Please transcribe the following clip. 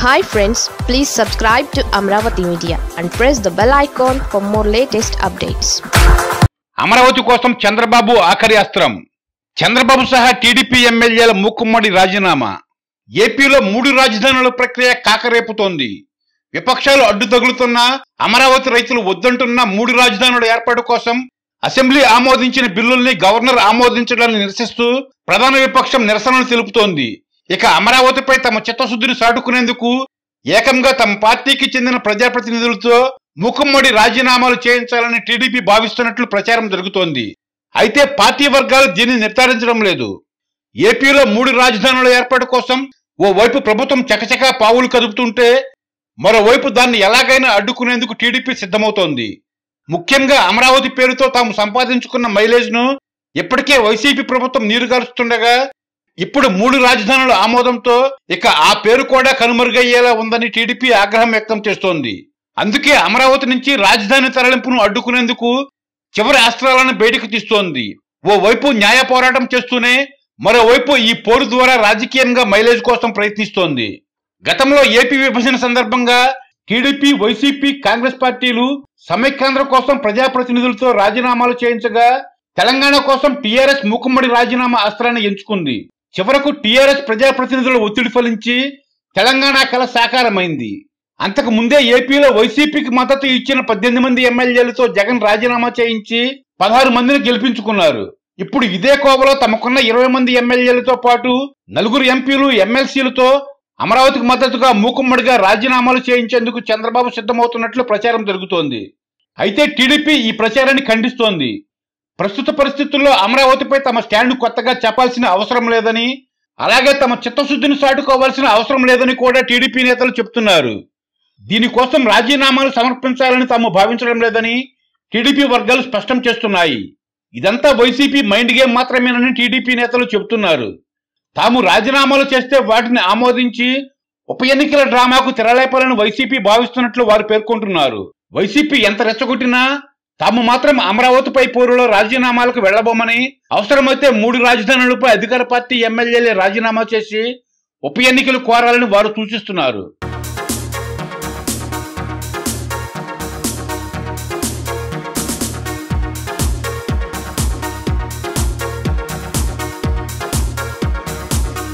hi friends please subscribe to Amaravati media and press the bell icon for more latest updates Amaravati కోసం చంద్రబాబు ఆఖరి అస్త్రం చంద్రబాబు సహా TDP ఎమ్మెల్యేల మూకుమ్మడి రాజీనామా ఏపీలో మూడు రాజధానుల ప్రక్రియ కాకరేపుతోంది విపక్షాలు అడ్డు తగులుతున్న అమరావతి రైతులు వద్దంటున్న మూడు రాజధానుల ఏర్పాటు కోసం అసెంబ్లీ ఆమోదించిన బిల్లుల్ని గవర్నర్ ఆమోదించడాన్ని నిరసిస్తూ ప్రధాన విపక్షం నిరసనలు తెలుపుతోంది ఇక అమరావతిపై తమ చిత్తశుద్ధిని సాటుకునేందుకు ఏకంగా తమ పార్టీకి చెందిన ప్రజాప్రతినిధులతో మూకుమ్మడి రాజీనామాలు చేయించాలని టీడీపీ భావిస్తున్నట్లు ప్రచారం జరుగుతోంది అయితే పార్టీ వర్గాలు దీన్ని నిర్ధారించడం లేదు ఏపీలో మూడు రాజధానుల ఏర్పాటు కోసం ఓ వైపు ప్రభుత్వం చకచకా పావులు కదుపుతుంటే మరోవైపు దాన్ని ఎలాగైనా అడ్డుకునేందుకు టీడీపీ సిద్ధమవుతోంది ముఖ్యంగా అమరావతి పేరుతో తాము సంపాదించుకున్న మైలేజ్ ను ఇప్పటికే వైసీపీ ప్రభుత్వం నీరుగారుస్తుండగా ఇప్పుడు మూడు రాజధానుల ఆమోదంతో ఇక ఆ పేరు కూడా కనుమరుగయ్యేలా ఉందని టీడీపీ ఆగ్రహం వ్యక్తం చేస్తోంది అందుకే అమరావతి నుంచి రాజధాని తరలింపును అడ్డుకునేందుకు చివరి అస్త్రాలను బయటకు తీస్తోంది ఓ వైపు న్యాయ పోరాటం చేస్తూనే మరోవైపు ఈ పోరు ద్వారా రాజకీయంగా మైలేజ్ కోసం ప్రయత్నిస్తోంది గతంలో ఏపీ విభజన సందర్భంగా టీడీపీ వైసీపీ కాంగ్రెస్ పార్టీలు సమైక్యాంధ్ర కోసం ప్రజాప్రతినిధులతో రాజీనామాలు చేయించగా తెలంగాణ కోసం టీఆర్ఎస్ మూకుమ్మడి రాజీనామా అస్త్రాన్ని ఎంచుకుంది చివరకు టీఆర్ఎస్ ప్రజాప్రతినిధుల ఒత్తిడి ఫలించి తెలంగాణ కల సాకారమైంది అంతకు ముందే ఏపీలో వైసీపీకి మద్దతు ఇచ్చిన పద్దెనిమిది మంది ఎమ్మెల్యేలతో జగన్ రాజీనామా చేయించి పదహారు మందిని గెలిపించుకున్నారు ఇప్పుడు ఇదే కోవలో తమకున్న ఇరవై మంది ఎమ్మెల్యేలతో పాటు నలుగురు ఎంపీలు ఎమ్మెల్సీలతో అమరావతికి మద్దతుగా మూకుమ్మడిగా రాజీనామాలు చేయించేందుకు చంద్రబాబు సిద్ధమవుతున్నట్లు ప్రచారం జరుగుతోంది అయితే టీడీపీ ఈ ప్రచారాన్ని ఖండిస్తోంది ప్రస్తుత పరిస్థితుల్లో అమరావతిపై తమ స్టాండ్ కొత్తగా చెప్పాల్సిన అవసరం లేదని అలాగే తమ చిత్తశుద్ధిని సాటుకోవాల్సిన అవసరం లేదని కూడా టీడీపీ నేతలు చెప్తున్నారు దీనికోసం రాజీనామాలు సమర్పించాలని తాము భావించడం లేదని టీడీపీ వర్గాలు స్పష్టం చేస్తున్నాయి ఇదంతా వైసీపీ మైండ్ గేమ్ మాత్రమేనని టీడీపీ నేతలు చెబుతున్నారు తాము రాజీనామాలు చేస్తే వాటిని ఆమోదించి ఉప ఎన్నికల డ్రామాకు తెరలేపాలని వైసీపీ భావిస్తున్నట్లు వారు పేర్కొంటున్నారు వైసీపీ ఎంత రెచ్చగొట్టినా తాము మాత్రం అమరావతిపై పోరులో రాజీనామాలకు వెళ్లబోమని అవసరమైతే మూడు రాజధానులపై అధికార పార్టీ ఎమ్మెల్యేలే రాజీనామా చేసి ఉప ఎన్నికలు కోరాలని వారు సూచిస్తున్నారు